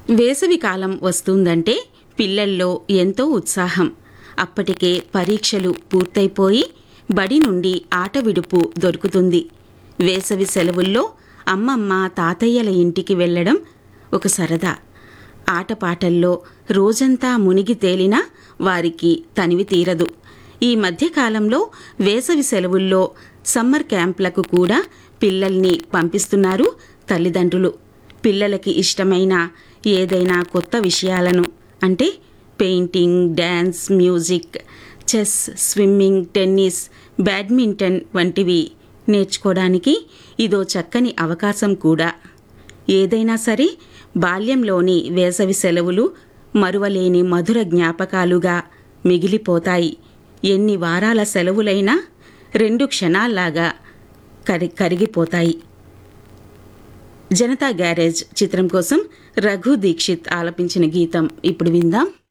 వేసవి కాలం వస్తుందంటే పిల్లల్లో ఎంతో ఉత్సాహం అప్పటికే పరీక్షలు పూర్తయిపోయి బడి నుండి ఆట విడుపు దొరుకుతుంది వేసవి సెలవుల్లో అమ్మమ్మ తాతయ్యల ఇంటికి వెళ్ళడం ఒక సరదా ఆటపాటల్లో రోజంతా మునిగి తేలినా వారికి తనివి తీరదు ఈ మధ్యకాలంలో వేసవి సెలవుల్లో సమ్మర్ క్యాంప్లకు కూడా పిల్లల్ని పంపిస్తున్నారు తల్లిదండ్రులు పిల్లలకి ఇష్టమైన ఏదైనా కొత్త విషయాలను అంటే painting dance music chess swimming tennis badminton వంటివి నేర్చుకోవడానికి ఇదో చక్కని అవకాశం కూడా ఏదైనా సరే బాల్యంలోని వేసవి సెలవులు మరువలేని మధుర జ్ఞాపకాలుగా మిగిలిపోతాయి ఎన్ని వారాల సెలవులైనా రెండు క్షణాల్లాగా కరి కరిగిపోతాయి జనతా గ్యారేజ్ చిత్రం కోసం రఘు దీక్షిత్ ఆలపించిన గీతం ఇప్పుడు విందాం